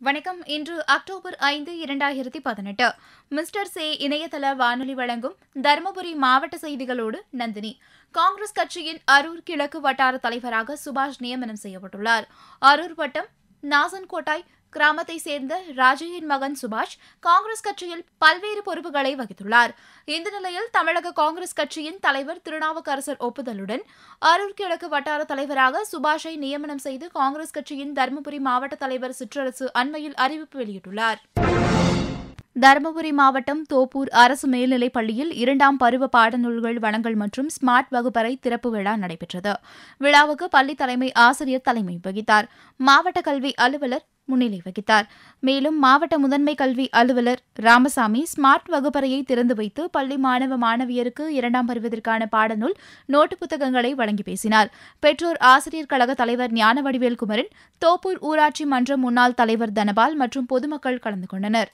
வணக்கம் இன்று அக்டோபர் ஐந்து இரண்டாயிரத்தி பதினெட்டு மிஸ்டர் சே இணையதள வானொலி வழங்கும் தருமபுரி மாவட்ட செய்திகளோடு நந்தினி காங்கிரஸ் கட்சியின் அரூர் கிழக்கு வட்டார தலைவராக சுபாஷ் நியமனம் செய்யப்பட்டுள்ளார் அரூர் வட்டம் நாசன்கோட்டாய் கிராமத்தை சேர்ந்த ராஜையின் மகன் சுபாஷ் காங்கிரஸ் கட்சியில் பல்வேறு பொறுப்புகளை வகித்துள்ளார் இந்த நிலையில் தமிழக காங்கிரஸ் கட்சியின் தலைவர் திருநாவுக்கரசர் ஒப்புதலுடன் அரூர் கிழக்கு வட்டார தலைவராக சுபாஷை நியமனம் செய்து காங்கிரஸ் கட்சியின் தருமபுரி மாவட்ட தலைவர் சிற்றரசு அண்மையில் அறிவிப்பு வெளியிட்டுள்ளார் தருமபுரி மாவட்டம் தோப்பூர் அரசு மேல்நிலைப் பள்ளியில் இரண்டாம் பருவ பாடநூல்கள் வழங்கல் மற்றும் ஸ்மார்ட் வகுப்பறை திறப்பு விழா நடைபெற்றது விழாவுக்கு பள்ளி தலைமை ஆசிரியர் தலைமை வகித்தார் மாவட்ட கல்வி அலுவலர் முன்னிலை வகித்தார் மேலும் மாவட்ட முதன்மை கல்வி அலுவலர் ராமசாமி ஸ்மார்ட் வகுப்பறையை திறந்து வைத்து பள்ளி மாணவ மாணவியருக்கு இரண்டாம் பருவத்திற்கான பாடநூல் நோட்டு புத்தகங்களை வழங்கி பேசினார் பெற்றோர் ஆசிரியர் கழக தலைவர் ஞானவடிவேல் குமரன் தோப்பூர் ஊராட்சி மன்ற முன்னாள் தலைவர் தனபால் மற்றும் பொதுமக்கள் கலந்து கொண்டனர்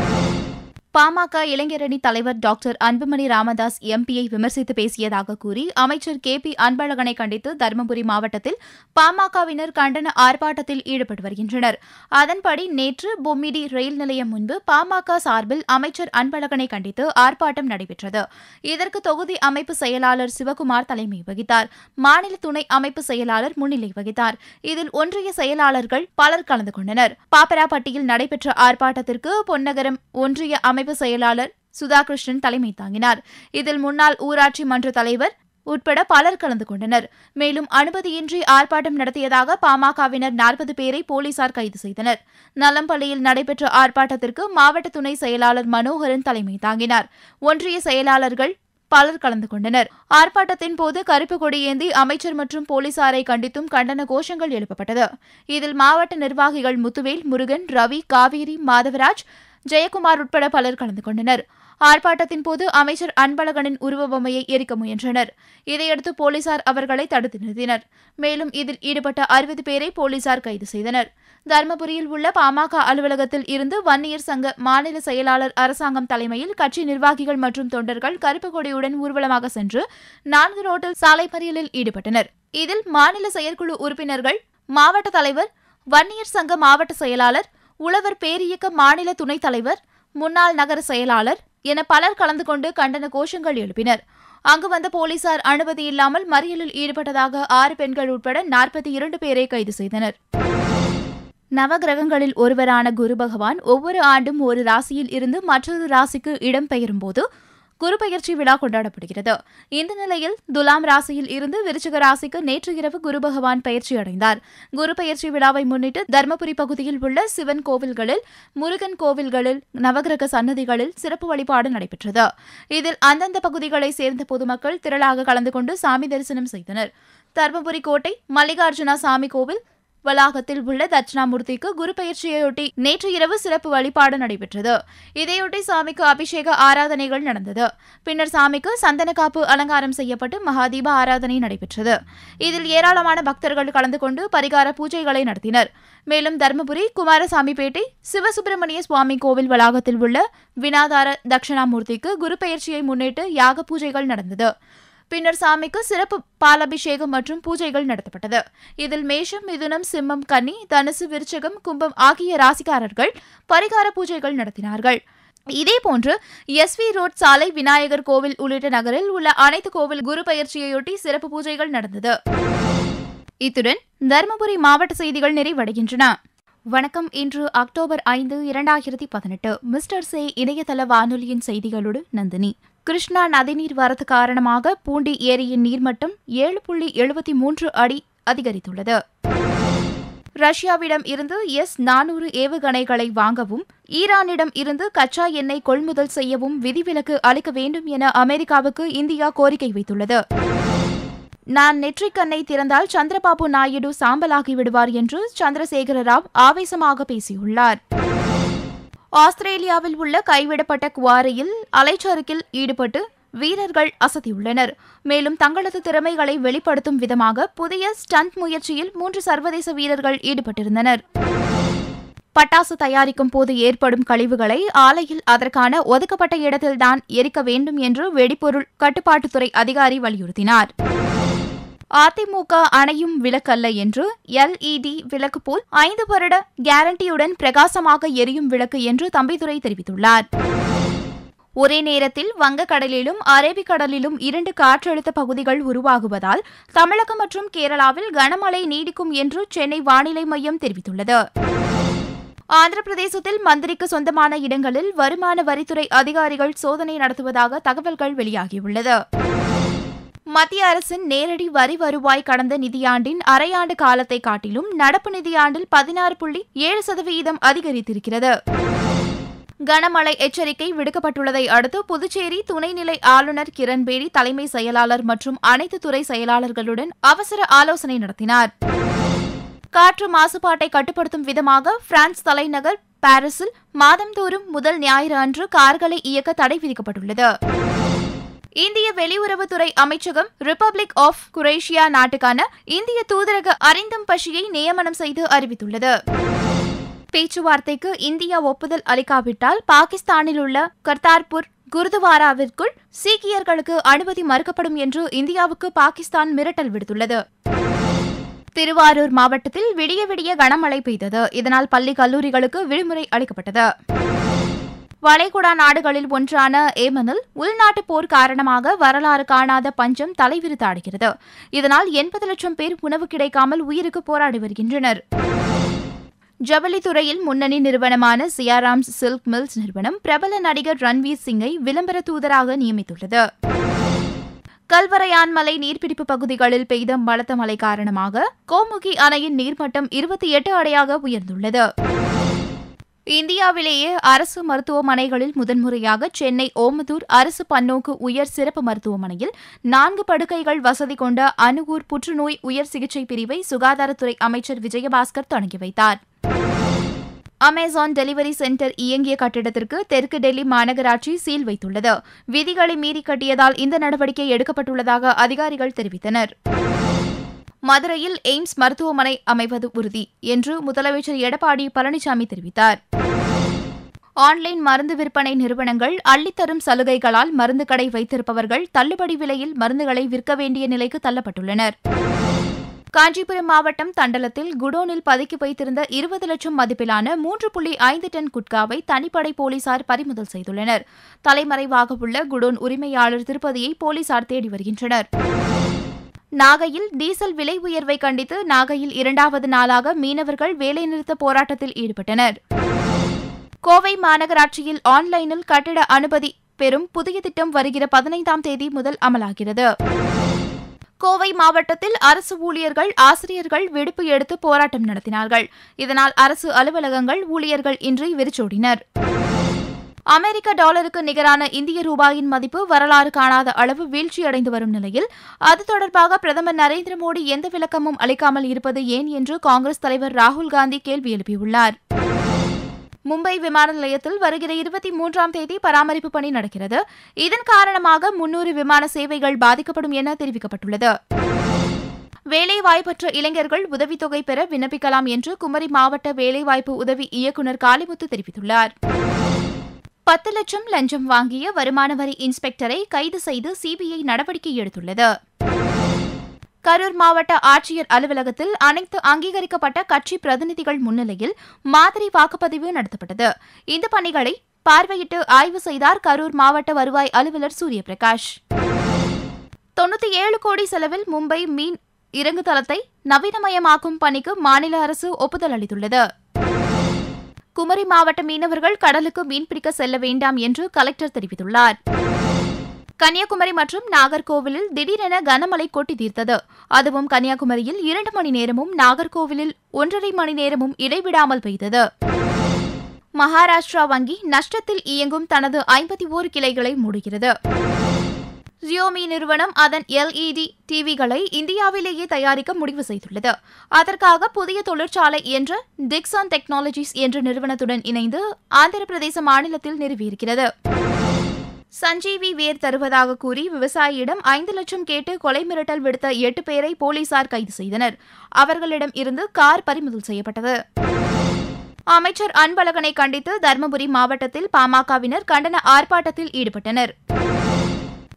பாமக இளைஞரணி தலைவர் டாக்டர் அன்புமணி ராமதாஸ் எம்பியை விமர்சித்து பேசியதாக கூறி அமைச்சர் கே பி அன்பழகனை கண்டித்து தருமபுரி மாவட்டத்தில் பாமகவினர் கண்டன ஆர்ப்பாட்டத்தில் ஈடுபட்டு வருகின்றனர் அதன்படி நேற்று பொம்மிடி ரயில் நிலையம் முன்பு பாமக சார்பில் அமைச்சர் அன்பழகனை கண்டித்து ஆர்ப்பாட்டம் நடைபெற்றது இதற்கு தொகுதி அமைப்பு செயலாளர் சிவகுமார் தலைமை வகித்தார் மாநில துணை அமைப்பு செயலாளர் முன்னிலை வகித்தார் இதில் ஒன்றிய செயலாளர்கள் பலர் கலந்து கொண்டனர் பாப்பராப்பட்டியில் நடைபெற்ற ஆர்ப்பாட்டத்திற்கு பொன்னகரம் ஒன்றிய அமைப்பு செயலாளர் சுதாகிருஷ்ணன் தலைமை தாங்கினார் இதில் முன்னாள் ஊராட்சி மன்ற தலைவர் உட்பட பலர் கலந்து கொண்டனர் மேலும் அனுமதியின்றி ஆர்ப்பாட்டம் நடத்தியதாக பாமகவினர் நாற்பது பேரை போலீசார் கைது செய்தனர் நலம்பள்ளியில் நடைபெற்ற ஆர்ப்பாட்டத்திற்கு மாவட்ட துணை செயலாளர் மனோகரன் தலைமை தாங்கினார் ஒன்றிய செயலாளர்கள் பலர் கலந்து கொண்டனர் ஆர்ப்பாட்டத்தின் போது கருப்பு கொடியேந்தி அமைச்சர் மற்றும் போலீசாரை கண்டித்தும் கண்டன கோஷங்கள் எழுப்பப்பட்டது இதில் மாவட்ட நிர்வாகிகள் முத்துவேல் முருகன் ரவி காவேரி மாதவராஜ் ஜெயக்குமார் உட்பட பலர் கலந்து கொண்டனர் ஆர்ப்பாட்டத்தின் போது அமைச்சர் அன்பழகனின் உருவ பொம்மையை எரிக்க முயன்றனர் இதையடுத்து போலீசார் அவர்களை தடுத்து நிறுத்தினர் மேலும் இதில் ஈடுபட்ட அறுபது பேரை போலீசார் கைது செய்தனர் தருமபுரியில் உள்ள பாமக அலுவலகத்தில் இருந்து வன்னியர் சங்க மாநில செயலாளர் அரசாங்கம் தலைமையில் கட்சி நிர்வாகிகள் மற்றும் தொண்டர்கள் கருப்பு கொடியுடன் ஊர்வலமாக சென்று நான்கு ரோட்டில் சாலை மறியலில் ஈடுபட்டனர் இதில் மாநில செயற்குழு உறுப்பினர்கள் மாவட்ட தலைவர் வன்னியர் சங்க மாவட்ட செயலாளர் உழவர் பேரியக்க மாநில துணைத் தலைவர் முன்னாள் நகர செயலாளர் என பலர் கலந்து கொண்டு கண்டன கோஷங்கள் எழுப்பினர் அங்கு வந்த போலீசார் அனுமதி இல்லாமல் மறியலில் ஈடுபட்டதாக ஆறு பெண்கள் உட்பட நாற்பத்தி இரண்டு பேரை கைது செய்தனர் நவகிரகங்களில் ஒருவரான குரு பகவான் ஒவ்வொரு ஆண்டும் ஒரு ராசியில் இருந்து மற்றொரு ராசிக்கு இடம்பெயரும்போது குரு பெயர்ச்சி விழா கொண்டாடப்படுகிறது இந்த நிலையில் துலாம் ராசியில் இருந்து விருச்சிக ராசிக்கு நேற்று இரவு குரு பகவான் பயிற்சி அடைந்தார் குரு பெயர்ச்சி விழாவை முன்னிட்டு தருமபுரி பகுதியில் உள்ள சிவன் கோவில்களில் முருகன் கோவில்களில் நவகிரக சன்னதிகளில் சிறப்பு வழிபாடு நடைபெற்றது இதில் அந்தந்த பகுதிகளைச் சேர்ந்த பொதுமக்கள் திரளாக கலந்து கொண்டு சாமி தரிசனம் செய்தனர் தருமபுரி கோட்டை மல்லிகார்ஜுனா சாமி கோவில் வளாகத்தில் உள்ள தட்சிணாமூர்த்திக்கு குரு பெயர்ச்சியையொட்டி நேற்று இரவு சிறப்பு வழிபாடு நடைபெற்றது இதையொட்டி சாமிக்கு அபிஷேக ஆராதனைகள் நடந்தது பின்னர் சாமிக்கு சந்தனக்காப்பு அலங்காரம் செய்யப்பட்டு மகாதீப ஆராதனை நடைபெற்றது இதில் ஏராளமான பக்தர்கள் கலந்து கொண்டு பரிகார பூஜைகளை நடத்தினர் மேலும் தருமபுரி குமாரசாமிப்பேட்டை சிவசுப்பிரமணிய சுவாமி கோவில் வளாகத்தில் உள்ள வினாதார தட்சிணாமூர்த்திக்கு குரு பெயர்ச்சியை முன்னிட்டு யாக பூஜைகள் நடந்தது பின்னர் சாமிக்கு சிறப்பு பாலபிஷேகம் மற்றும் பூஜைகள் நடத்தப்பட்டது இதில் மேஷம் மிதுனம் சிம்மம் கன்னி தனுசு விருச்சகம் கும்பம் ஆகிய ராசிக்காரர்கள் பரிகார பூஜைகள் நடத்தினார்கள் இதேபோன்று எஸ்வி ரோட் சாலை விநாயகர் கோவில் உள்ளிட்ட நகரில் உள்ள அனைத்து கோவில் குரு பயிற்சியையொட்டி சிறப்பு பூஜைகள் நடந்தது இத்துடன் தருமபுரி மாவட்ட செய்திகள் நிறைவடைகின்றன வணக்கம் இன்று அக்டோபர் ஐந்து இரண்டாயிரத்தி பதினெட்டு மிஸ்டர் சே இணையதள வானொலியின் செய்திகளோடு நந்தினி கிருஷ்ணா நதிநீர் வரத்து காரணமாக பூண்டி ஏரியின் நீர்மட்டம் ஏழு புள்ளி எழுபத்தி மூன்று அடி அதிகரித்துள்ளது ரஷ்யாவிடம் இருந்து எஸ் நானூறு ஏவுகணைகளை வாங்கவும் ஈரானிடம் இருந்து கச்சா எண்ணெய் கொள்முதல் செய்யவும் விதிவிலக்கு அளிக்க வேண்டும் என அமெரிக்காவுக்கு இந்தியா கோரிக்கை வைத்துள்ளது நான் நெற்றிக்கண்ணை திறந்தால் சந்திரபாபு நாயுடு சாம்பலாகி விடுவார் என்று சந்திரசேகர ராவ் ஆவேசமாக பேசியுள்ளார் ஆஸ்திரேலியாவில் உள்ள கைவிடப்பட்ட குவாரியில் அலைச்சறுக்கில் ஈடுபட்டு வீரர்கள் அசத்தியுள்ளனர் மேலும் தங்களது திறமைகளை வெளிப்படுத்தும் விதமாக புதிய ஸ்டண்ட் முயற்சியில் மூன்று சர்வதேச வீரர்கள் ஈடுபட்டிருந்தனர் பட்டாசு தயாரிக்கும் போது ஏற்படும் கழிவுகளை ஆலையில் அதற்கான ஒதுக்கப்பட்ட இடத்தில்தான் எரிக்க வேண்டும் என்று வெடிபொருள் கட்டுப்பாட்டுத்துறை அதிகாரி வலியுறுத்தினார் அதிமுக அணையும் விளக்கல்ல என்று எல்இடி விளக்கு போல் ஐந்து வருட கேரண்டியுடன் பிரகாசமாக எரியும் விளக்கு என்று தம்பிதுரை தெரிவித்துள்ளார் ஒரே நேரத்தில் வங்கக்கடலிலும் அரபிக்கடலிலும் இரண்டு காற்றழுத்த பகுதிகள் உருவாகுவதால் தமிழகம் மற்றும் கேரளாவில் கனமழை நீடிக்கும் என்று சென்னை வானிலை மையம் தெரிவித்துள்ளது ஆந்திர பிரதேசத்தில் மந்திரிக்கு சொந்தமான இடங்களில் வருமான வரித்துறை அதிகாரிகள் சோதனை நடத்துவதாக தகவல்கள் வெளியாகியுள்ளது மத்திய அரசின் நேரடி வரி வருவாய் கடந்த நிதியாண்டின் அரையாண்டு காலத்தை காட்டிலும் நடப்பு நிதியாண்டில் பதினாறு புள்ளி ஏழு சதவீதம் அதிகரித்திருக்கிறது கனமழை எச்சரிக்கை விடுக்கப்பட்டுள்ளதை அடுத்து புதுச்சேரி துணைநிலை ஆளுநர் கிரண்பேடி தலைமை செயலாளர் மற்றும் அனைத்து துறை செயலாளர்களுடன் அவசர ஆலோசனை நடத்தினார் காற்று மாசுபாட்டை கட்டுப்படுத்தும் விதமாக பிரான்ஸ் தலைநகர் பாரிஸில் மாதந்தோறும் முதல் ஞாயிறு அன்று கார்களை இயக்க தடை விதிக்கப்பட்டுள்ளது இந்திய வெளியுறவுத்துறை அமைச்சகம் ரிப்பப்ளிக் ஆஃப் குரேஷியா நாட்டுக்கான இந்திய தூதரக அரிந்தம் பஷியை நியமனம் செய்து அறிவித்துள்ளது பேச்சுவார்த்தைக்கு இந்தியா ஒப்புதல் அளிக்காவிட்டால் பாகிஸ்தானில் உள்ள கர்தார்பூர் குருதுவாராவிற்குள் சீக்கியர்களுக்கு அனுமதி மறுக்கப்படும் என்று இந்தியாவுக்கு பாகிஸ்தான் மிரட்டல் விடுத்துள்ளது திருவாரூர் மாவட்டத்தில் விடிய விடிய கனமழை பெய்தது இதனால் பள்ளி கல்லூரிகளுக்கு விடுமுறை அளிக்கப்பட்டது வளைகுடா நாடுகளில் ஒன்றான ஏமனில் உள்நாட்டு போர் காரணமாக வரலாறு காணாத பஞ்சம் தலைவிரித்தாடுகிறது இதனால் எண்பது லட்சம் பேர் உணவு கிடைக்காமல் உயிருக்கு போராடி வருகின்றனர் ஜவுளித்துறையில் முன்னணி நிறுவனமான சியாராம்ஸ் சில்க் மில்ஸ் நிறுவனம் பிரபல நடிகர் ரன்வீர் சிங்கை விளம்பர தூதராக நியமித்துள்ளது கல்வரையான்மலை நீர்பிடிப்பு பகுதிகளில் பெய்த பலத்த மழை காரணமாக கோமுகி அணையின் நீர்மட்டம் இருபத்தி எட்டு அடையாக உயர்ந்துள்ளது இந்தியாவிலேயே அரசு மருத்துவமனைகளில் முதன்முறையாக சென்னை ஓமதூர் அரசு பன்னோக்கு உயர் சிறப்பு மருத்துவமனையில் நான்கு படுக்கைகள் வசதி கொண்ட அணுகூர் புற்றுநோய் உயர் சிகிச்சை பிரிவை சுகாதாரத்துறை அமைச்சர் விஜயபாஸ்கர் தொடங்கி வைத்தார் அமேசான் டெலிவரி சென்டர் இயங்கிய கட்டிடத்திற்கு தெற்கு டெல்லி மாநகராட்சி சீல் வைத்துள்ளது விதிகளை மீறி கட்டியதால் இந்த நடவடிக்கை எடுக்கப்பட்டுள்ளதாக அதிகாரிகள் தெரிவித்தனர் மதுரையில் எய்ம்ஸ் மருத்துவமனை அமைவது உறுதி என்று முதலமைச்சர் எடப்பாடி பழனிசாமி தெரிவித்தார் ஆன்லைன் மருந்து விற்பனை நிறுவனங்கள் அள்ளித்தரும் சலுகைகளால் மருந்து கடை வைத்திருப்பவர்கள் தள்ளுபடி விலையில் மருந்துகளை விற்க வேண்டிய நிலைக்கு தள்ளப்பட்டுள்ளனர் காஞ்சிபுரம் மாவட்டம் தண்டலத்தில் குடோனில் பதுக்கி வைத்திருந்த இருபது லட்சம் மதிப்பிலான மூன்று புள்ளி ஐந்து டன் குட்காவை தனிப்படை போலீசார் பறிமுதல் செய்துள்ளனர் தலைமறைவாக உள்ள குடோன் உரிமையாளர் திருப்பதியை போலீசார் தேடி வருகின்றனர் நாகையில் டீசல் விலை உயர்வை கண்டித்து நாகையில் இரண்டாவது நாளாக மீனவர்கள் வேலைநிறுத்த போராட்டத்தில் ஈடுபட்டனர் கோவை மாநகராட்சியில் ஆன்லைனில் கட்டிட அனுமதி பெறும் புதிய திட்டம் வருகிற பதினைந்தாம் தேதி முதல் அமலாகிறது கோவை மாவட்டத்தில் அரசு ஊழியர்கள் ஆசிரியர்கள் விடுப்பு எடுத்து போராட்டம் நடத்தினார்கள் இதனால் அரசு அலுவலகங்கள் ஊழியர்கள் இன்றி விரிச்சோடினர் அமெரிக்க டாலருக்கு நிகரான இந்திய ரூபாயின் மதிப்பு வரலாறு காணாத அளவு வீழ்ச்சியடைந்து வரும் நிலையில் அது தொடர்பாக பிரதமர் நரேந்திர மோடி எந்த விளக்கமும் அளிக்காமல் இருப்பது ஏன் என்று காங்கிரஸ் தலைவர் ராகுல் காந்தி கேள்வி எழுப்பியுள்ளார் மும்பை விமான நிலையத்தில் வருகிற இருபத்தி மூன்றாம் தேதி பராமரிப்பு பணி நடக்கிறது இதன் காரணமாக முன்னூறு விமான சேவைகள் பாதிக்கப்படும் என தெரிவிக்கப்பட்டுள்ளது வேலைவாய்ப்பற்ற இளைஞர்கள் உதவித்தொகை பெற விண்ணப்பிக்கலாம் என்று குமரி மாவட்ட வேலைவாய்ப்பு உதவி இயக்குநர் காளிமுத்து தெரிவித்துள்ளார் பத்து லட்சம் லஞ்சம் வாங்கிய வருமான வரி இன்ஸ்பெக்டரை கைது செய்து சிபிஐ நடவடிக்கை எடுத்துள்ளது கரூர் மாவட்ட ஆட்சியர் அலுவலகத்தில் அனைத்து அங்கீகரிக்கப்பட்ட கட்சி பிரதிநிதிகள் முன்னிலையில் மாதிரி வாக்குப்பதிவு நடத்தப்பட்டது இந்த பணிகளை பார்வையிட்டு ஆய்வு செய்தார் கரூர் மாவட்ட வருவாய் அலுவலர் சூரியபிரகாஷ் தொண்ணூத்தி ஏழு கோடி செலவில் மும்பை மீன் இறங்கு தளத்தை நவீனமயமாக்கும் பணிக்கு மாநில அரசு ஒப்புதல் அளித்துள்ளது குமரி மாவட்ட மீனவர்கள் கடலுக்கு மீன்பிடிக்க செல்ல வேண்டாம் என்று கலெக்டர் தெரிவித்துள்ளார் கன்னியாகுமரி மற்றும் நாகர்கோவிலில் திடீரென கனமழை கொட்டி தீர்த்தது அதுவும் கன்னியாகுமரியில் இரண்டு மணி நேரமும் நாகர்கோவிலில் ஒன்றரை மணி நேரமும் இடைவிடாமல் பெய்தது மகாராஷ்டிரா வங்கி நஷ்டத்தில் இயங்கும் தனது ஐம்பத்தி ஓரு கிளைகளை மூடுகிறது ஜியோமி நிறுவனம் அதன் எல்இடி டிவிகளை இந்தியாவிலேயே தயாரிக்க முடிவு செய்துள்ளது அதற்காக புதிய தொழிற்சாலை என்ற டிக்சான் டெக்னாலஜிஸ் என்ற நிறுவனத்துடன் இணைந்து ஆந்திர பிரதேச மாநிலத்தில் நிறுவியிருக்கிறது சஞ்சீவி வேர் தருவதாக கூறி விவசாயியிடம் ஐந்து லட்சம் கேட்டு கொலை மிரட்டல் விடுத்த எட்டு பேரை போலீசார் கைது செய்தனர் அவர்களிடம் இருந்து கார் பறிமுதல் செய்யப்பட்டது அமைச்சர் அன்பழகனை கண்டித்து தருமபுரி மாவட்டத்தில் பாமகவினர் கண்டன ஆர்ப்பாட்டத்தில் ஈடுபட்டனர்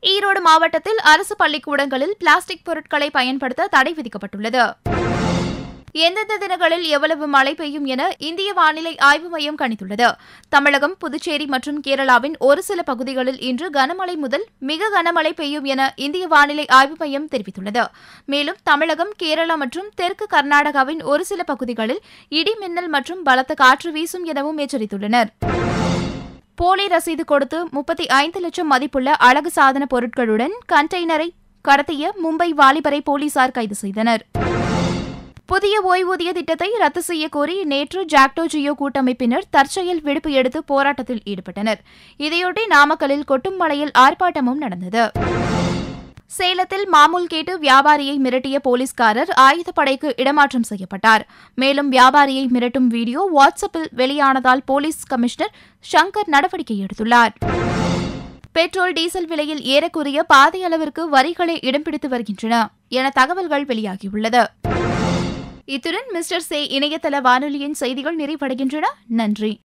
ஈரோடு மாவட்டத்தில் அரசு பள்ளிக்கூடங்களில் பிளாஸ்டிக் பொருட்களை பயன்படுத்த தடை விதிக்கப்பட்டுள்ளது எந்தெந்த தினங்களில் எவ்வளவு மழை பெய்யும் என இந்திய வானிலை ஆய்வு மையம் கணித்துள்ளது தமிழகம் புதுச்சேரி மற்றும் கேரளாவின் ஒரு சில பகுதிகளில் இன்று கனமழை முதல் மிக கனமழை பெய்யும் என இந்திய வானிலை ஆய்வு மையம் தெரிவித்துள்ளது மேலும் தமிழகம் கேரளா மற்றும் தெற்கு கர்நாடகாவின் ஒரு சில பகுதிகளில் இடி மின்னல் மற்றும் பலத்த காற்று வீசும் எனவும் எச்சரித்துள்ளனர் போலி ரசீது கொடுத்து முப்பத்தி ஐந்து லட்சம் மதிப்புள்ள அழகு சாதன பொருட்களுடன் கண்டெய்னரை கடத்திய மும்பை வாலிபரை போலீசார் கைது செய்தனர் புதிய ஓய்வூதிய திட்டத்தை ரத்து செய்ய கோரி நேற்று ஜாக்டோ ஜியோ கூட்டமைப்பினர் தற்செயல் விடுப்பு எடுத்து போராட்டத்தில் ஈடுபட்டனர் இதையொட்டி நாமக்கலில் கொட்டும் மழையில் ஆர்ப்பாட்டமும் நடந்தது சேலத்தில் மாமூல் கேட்டு வியாபாரியை மிரட்டிய போலீஸ்காரர் ஆயுதப்படைக்கு இடமாற்றம் செய்யப்பட்டார் மேலும் வியாபாரியை மிரட்டும் வீடியோ வாட்ஸ்அப்பில் வெளியானதால் போலீஸ் கமிஷனர் சங்கர் நடவடிக்கை எடுத்துள்ளார் பெட்ரோல் டீசல் விலையில் ஏறக்குறைய பாதி அளவிற்கு வரிகளை இடம் பிடித்து வருகின்றன என தகவல்கள் வெளியாகியுள்ளது இத்துடன் மிஸ்டர் சே இணையதள வானொலியின் செய்திகள் நிறைவடைகின்றன நன்றி